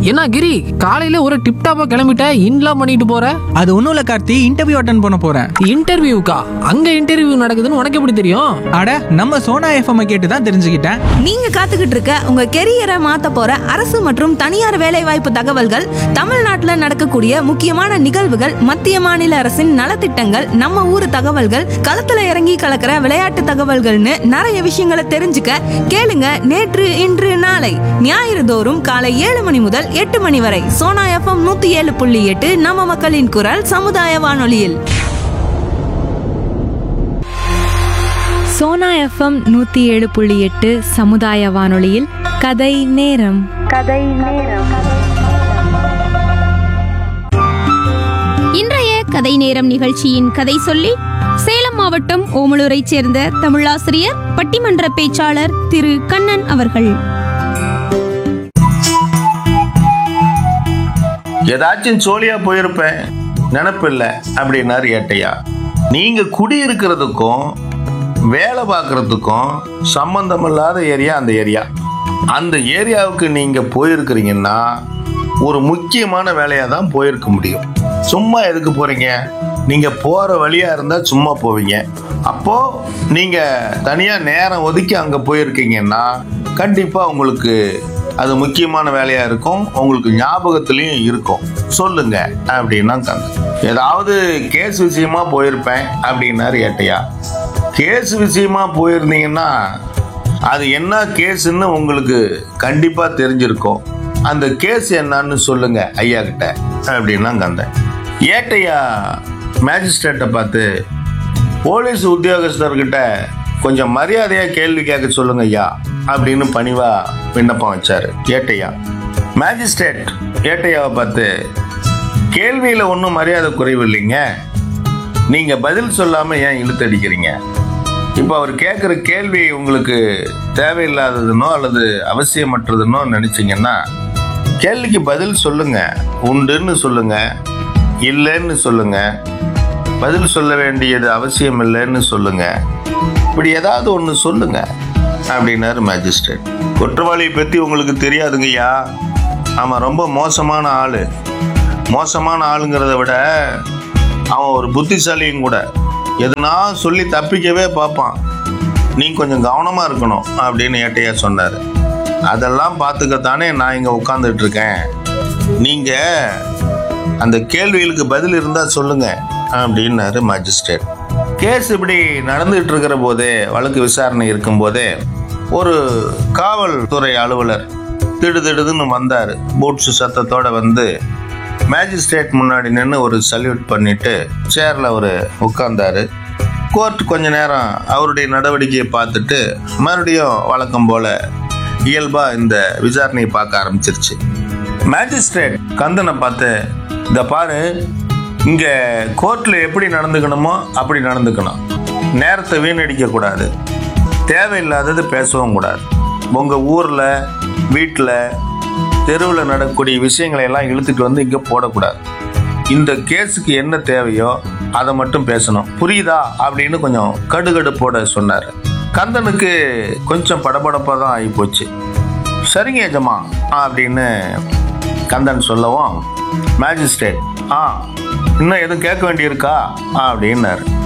என்ன கிரி காலையில ஒரு டிப்டாப்பா கிளம்பிட்ட இன்லாம் பண்ணிட்டு போற அது ஒன்றும் இல்லை கார்த்தி இன்டர்வியூ அட்டன் பண்ண போகிறேன் இன்டர்வியூக்கா அங்க இன்டர்வியூ நடக்குதுன்னு உனக்கு எப்படி தெரியும் அட நம்ம சோனா எஃப்எம் கேட்டு தான் தெரிஞ்சுக்கிட்டேன் நீங்க காத்துக்கிட்டு இருக்க உங்க கெரியரை மாத்த போற அரசு மற்றும் தனியார் வேலைவாய்ப்பு தகவல்கள் தமிழ்நாட்டுல நடக்கக்கூடிய முக்கியமான நிகழ்வுகள் மத்திய மாநில அரசின் நலத்திட்டங்கள் நம்ம ஊர் தகவல்கள் களத்துல இறங்கி கலக்கிற விளையாட்டு தகவல்கள்னு நிறைய விஷயங்களை தெரிஞ்சுக்க கேளுங்க நேற்று இன்று நாளை ஞாயிறு தோறும் காலை ஏழு மணி முதல் எட்டு மணி வரை சோனா எஃப்எம் நூத்தி ஏழு புள்ளி எட்டு நம்ம மக்களின் குரல் சமுதாய வானொலியில் சோனா எஃப்எம் நூற்றி ஏழு புள்ளி எட்டு சமுதாய வானொலியில் கதை நேரம் இன்றைய கதை நேரம் நிகழ்ச்சியின் கதை சொல்லி சேலம் மாவட்டம் ஓமலூரைச் சேர்ந்த தமிழாசிரியர் பட்டிமன்ற பேச்சாளர் திரு கண்ணன் அவர்கள் ஏதாச்சும் சோழியா போயிருப்பேன் நினப்பில்ல அப்படின்னாரு ஏட்டையா நீங்க குடியிருக்கிறதுக்கும் வேலை பார்க்கறதுக்கும் சம்பந்தமில்லாத ஏரியா அந்த ஏரியா அந்த ஏரியாவுக்கு நீங்க போயிருக்கிறீங்கன்னா ஒரு முக்கியமான வேலையா தான் போயிருக்க முடியும் சும்மா எதுக்கு போறீங்க நீங்க போற வழியா இருந்தா சும்மா போவீங்க அப்போ நீங்க தனியா நேரம் ஒதுக்கி அங்க போயிருக்கீங்கன்னா கண்டிப்பா உங்களுக்கு அது முக்கியமான வேலையா இருக்கும் உங்களுக்கு ஞாபகத்திலையும் இருக்கும் சொல்லுங்க அப்படின்னா கந்தன் ஏதாவது கேஸ் விஷயமா போயிருப்பேன் அப்படின்னாரு ஏட்டையா கேஸ் விஷயமா போயிருந்தீங்கன்னா அது என்ன கேஸ்ன்னு உங்களுக்கு கண்டிப்பா தெரிஞ்சிருக்கும் அந்த கேஸ் என்னன்னு சொல்லுங்க ஐயா கிட்ட அப்படின்னா கந்தன் ஏட்டையா மேஜிஸ்ட்ரேட்டை பார்த்து போலீஸ் உத்தியோகஸ்தர்கிட்ட கொஞ்சம் மரியாதையா கேள்வி கேட்க சொல்லுங்க ஐயா அப்படின்னு பணிவா விண்ணப்பம் வச்சாரு ஏட்டையா மேஜிஸ்ட்ரேட் ஏட்டையாவை பார்த்து கேள்வியில ஒன்றும் மரியாதை குறைவு இல்லைங்க நீங்க பதில் சொல்லாம ஏன் இழுத்தடிக்கிறீங்க இப்போ அவர் கேட்குற கேள்வி உங்களுக்கு தேவையில்லாததுனோ அல்லது அவசியமற்றதுனோ நினைச்சீங்கன்னா கேள்விக்கு பதில் சொல்லுங்க உண்டுன்னு சொல்லுங்க இல்லைன்னு சொல்லுங்க பதில் சொல்ல வேண்டியது அவசியம் இல்லைன்னு சொல்லுங்க இப்படி ஏதாவது ஒன்று சொல்லுங்க அப்படின்னாரு மேஜிஸ்ட்ரேட் குற்றவாளியை பற்றி உங்களுக்கு தெரியாதுங்கய்யா அவன் ரொம்ப மோசமான ஆள் மோசமான ஆளுங்கிறத விட அவன் ஒரு புத்திசாலியும் கூட எதுனா சொல்லி தப்பிக்கவே பார்ப்பான் நீ கொஞ்சம் கவனமாக இருக்கணும் அப்படின்னு ஏட்டையா சொன்னார் அதெல்லாம் பார்த்துக்கத்தானே நான் இங்கே உட்காந்துட்டு இருக்கேன் நீங்கள் அந்த கேள்விகளுக்கு பதில் இருந்தால் சொல்லுங்க அப்படின்னாரு மேஜிஸ்ட்ரேட் கேஸ் இப்படி நடந்துகிட்டு இருக்கிற போதே வழக்கு விசாரணை இருக்கும் போதே ஒரு காவல்துறை அலுவலர் திடு திடுதுன்னு வந்தார் பூட்ஸ் சத்தத்தோட வந்து மேஜிஸ்ட்ரேட் முன்னாடி நின்று ஒரு சல்யூட் பண்ணிட்டு சேரில் அவர் உட்கார்ந்தாரு கோர்ட் கொஞ்ச நேரம் அவருடைய நடவடிக்கையை பார்த்துட்டு மறுபடியும் வழக்கம் போல இயல்பா இந்த விசாரணையை பார்க்க ஆரம்பிச்சிருச்சு மேஜிஸ்ட்ரேட் கந்தனை பார்த்து இந்த பாரு இங்க கோர்ட்ல எப்படி நடந்துக்கணுமோ அப்படி நடந்துக்கணும் நேரத்தை வீணடிக்க கூடாது தேவையில்லாதது பேசவும் கூடாது உங்க ஊர்ல வீட்டில் தெருவில் நடக்கக்கூடிய விஷயங்களை எல்லாம் இழுத்துட்டு வந்து இங்கே போடக்கூடாது இந்த கேஸுக்கு என்ன தேவையோ அதை மட்டும் பேசணும் புரியுதா அப்படின்னு கொஞ்சம் கடுகடுப்போட சொன்னார் கந்தனுக்கு கொஞ்சம் படபடப்பாக தான் ஆகிப்போச்சு சரிங்க எஜமா அப்படின்னு கந்தன் சொல்லவும் மேஜிஸ்ட்ரேட் ஆ இன்னும் எதுவும் கேட்க வேண்டியிருக்கா அப்படின்னாரு